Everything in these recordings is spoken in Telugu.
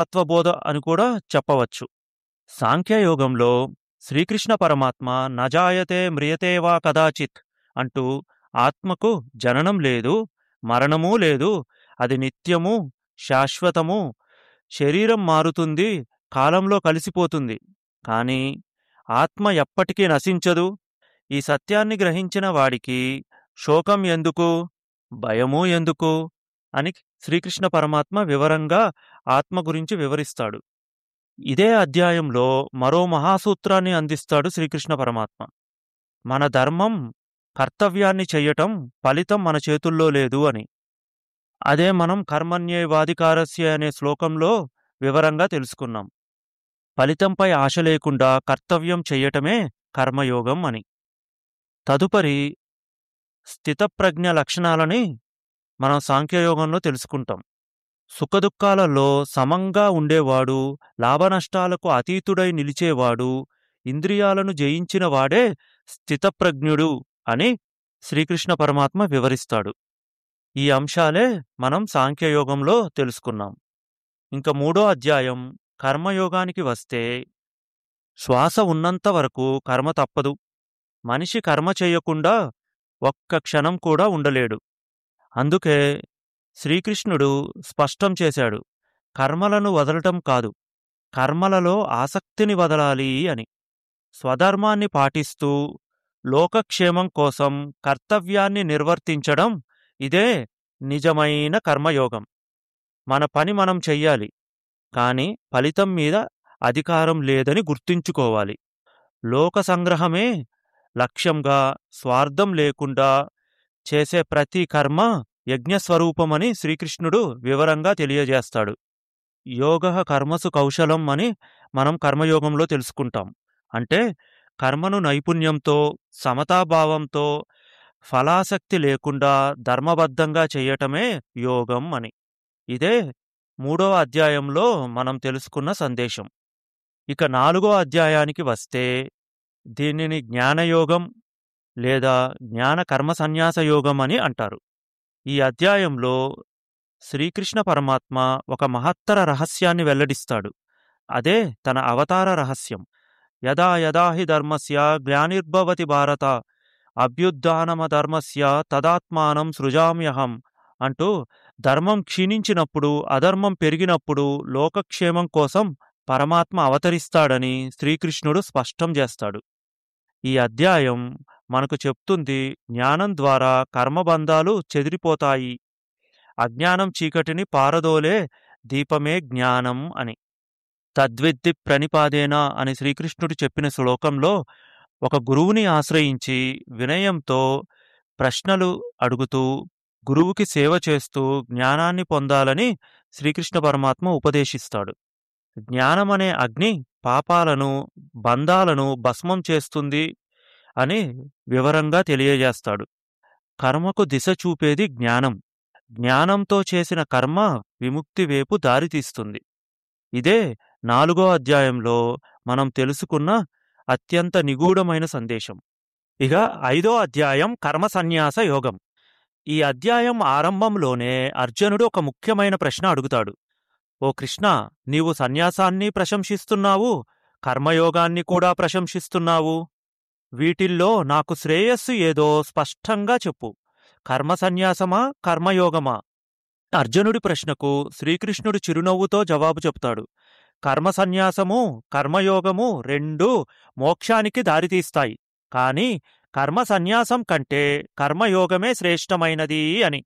తత్వబోధ అని కూడా చెప్పవచ్చు సాంఖ్యయోగంలో శ్రీకృష్ణ పరమాత్మ నజాయతే మ్రియతే వా కదాచిత్ అంటూ ఆత్మకు జననం లేదు మరణమూ లేదు అది నిత్యము శాశ్వతము శరీరం మారుతుంది కాలంలో కలిసిపోతుంది కానీ ఆత్మ ఎప్పటికీ నశించదు ఈ సత్యాన్ని గ్రహించిన వాడికి శోకం ఎందుకు భయము ఎందుకు అని శ్రీకృష్ణ పరమాత్మ వివరంగా ఆత్మ గురించి వివరిస్తాడు ఇదే అధ్యాయంలో మరో మహాసూత్రాన్ని అందిస్తాడు శ్రీకృష్ణ పరమాత్మ మన ధర్మం కర్తవ్యాన్ని చెయ్యటం ఫలితం మన చేతుల్లో లేదు అని అదే మనం కర్మణ్యేవాధికారస్య అనే శ్లోకంలో వివరంగా తెలుసుకున్నాం ఫలితంపై ఆశ లేకుండా కర్తవ్యం చెయ్యటమే కర్మయోగం అని తదుపరి స్థితప్రజ్ఞ లక్షణాలని మనం సాంఖ్యయోగంలో తెలుసుకుంటాం సుఖదుఖాలలో సమంగా ఉండేవాడు లాభనష్టాలకు అతీతుడై నిలిచేవాడు ఇంద్రియాలను జయించిన వాడే స్థితప్రజ్ఞుడు అని శ్రీకృష్ణ పరమాత్మ వివరిస్తాడు ఈ అంశాలే మనం సాంఖ్యయోగంలో తెలుసుకున్నాం ఇంక మూడో అధ్యాయం కర్మయోగానికి వస్తే శ్వాస ఉన్నంత వరకు కర్మ తప్పదు మనిషి కర్మ చేయకుండా ఒక్క క్షణం కూడా ఉండలేడు అందుకే శ్రీకృష్ణుడు స్పష్టం చేశాడు కర్మలను వదలటం కాదు కర్మలలో ఆసక్తిని వదలాలి అని స్వధర్మాన్ని పాటిస్తూ లోకక్షేమం కోసం కర్తవ్యాన్ని నిర్వర్తించడం ఇదే నిజమైన కర్మయోగం మన పని మనం చెయ్యాలి కాని ఫలితం మీద అధికారం లేదని గుర్తుంచుకోవాలి లోక సంగ్రహమే లక్ష్యంగా స్వార్థం లేకుండా చేసే ప్రతి కర్మ యజ్ఞస్వరూపమని శ్రీకృష్ణుడు వివరంగా తెలియజేస్తాడు యోగ కర్మసు కౌశలం అని మనం కర్మయోగంలో తెలుసుకుంటాం అంటే కర్మను నైపుణ్యంతో సమతాభావంతో ఫలాసక్తి లేకుండా ధర్మబద్ధంగా చెయ్యటమే యోగం అని ఇదే మూడవ అధ్యాయంలో మనం తెలుసుకున్న సందేశం ఇక నాలుగో అధ్యాయానికి వస్తే దీనిని జ్ఞానయోగం లేదా జ్ఞాన కర్మ సన్యాస యోగం అని అంటారు ఈ అధ్యాయంలో శ్రీకృష్ణ పరమాత్మ ఒక మహత్తర రహస్యాన్ని వెల్లడిస్తాడు అదే తన అవతార రహస్యం యదా యదా హి ధర్మస్య గ్లానిర్భవతి భారత అభ్యుత్నమధర్మస్య తదాత్మానం సృజామ్యహం అంటూ ధర్మం క్షీణించినప్పుడు అధర్మం పెరిగినప్పుడు లోకక్షేమం కోసం పరమాత్మ అవతరిస్తాడని శ్రీకృష్ణుడు స్పష్టం చేస్తాడు ఈ అధ్యాయం మనకు చెప్తుంది జ్ఞానం ద్వారా కర్మబంధాలు చెదిరిపోతాయి అజ్ఞానం చీకటిని పారదోలే దీపమే జ్ఞానం అని తద్విద్ది ప్రణిపాదేన అని శ్రీకృష్ణుడు చెప్పిన శ్లోకంలో ఒక గురువుని ఆశ్రయించి వినయంతో ప్రశ్నలు అడుగుతూ గురువుకి సేవ చేస్తూ జ్ఞానాన్ని పొందాలని శ్రీకృష్ణ పరమాత్మ ఉపదేశిస్తాడు జ్ఞానమనే అగ్ని పాపాలను బంధాలను భస్మం చేస్తుంది అని వివరంగా తెలియజేస్తాడు కర్మకు దిశ చూపేది జ్ఞానం జ్ఞానంతో చేసిన కర్మ విముక్తి వైపు దారితీస్తుంది ఇదే నాలుగో అధ్యాయంలో మనం తెలుసుకున్న అత్యంత నిగూఢమైన సందేశం ఇక ఐదో అధ్యాయం కర్మ సన్యాస యోగం ఈ అధ్యాయం ఆరంభంలోనే అర్జునుడు ఒక ముఖ్యమైన ప్రశ్న అడుగుతాడు ఓ కృష్ణ నీవు సన్యాసాన్ని ప్రశంసిస్తున్నావు కర్మయోగాన్ని కూడా ప్రశంసిస్తున్నావు వీటిల్లో నాకు శ్రేయస్సు ఏదో స్పష్టంగా చెప్పు కర్మ సన్యాసమా కర్మయోగమా అర్జునుడి ప్రశ్నకు శ్రీకృష్ణుడు చిరునవ్వుతో జవాబు చెప్తాడు కర్మ సన్యాసము కర్మయోగము రెండూ మోక్షానికి దారితీస్తాయి కాని కర్మ సన్యాసం కంటే కర్మయోగమే శ్రేష్టమైనది అని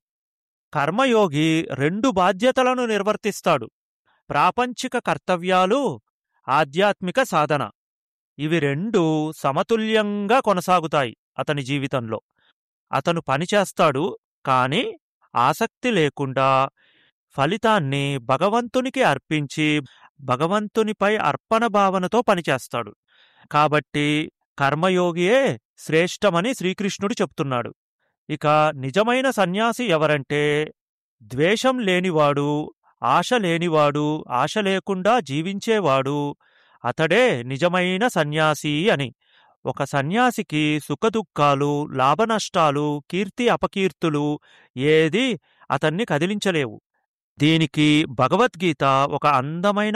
కర్మయోగి రెండు బాధ్యతలను నిర్వర్తిస్తాడు ప్రాపంచిక కర్తవ్యాలు ఆధ్యాత్మిక సాధన ఇవి రెండు సమతుల్యంగా కొనసాగుతాయి అతని జీవితంలో అతను పనిచేస్తాడు కాని ఆసక్తి లేకుండా ఫలితాన్ని భగవంతునికి అర్పించి భగవంతునిపై అర్పణ భావనతో పనిచేస్తాడు కాబట్టి కర్మయోగియే శ్రేష్టమని శ్రీకృష్ణుడు చెప్తున్నాడు ఇక నిజమైన సన్యాసి ఎవరంటే ద్వేషం లేనివాడు ఆశ లేనివాడు ఆశ లేకుండా జీవించేవాడు అతడే నిజమైన సన్యాసి అని ఒక సన్యాసికి సుఖదుఖాలు లాభనష్టాలు కీర్తి అపకీర్తులు ఏది అతన్ని కదిలించలేవు దీనికి భగవద్గీత ఒక అందమైన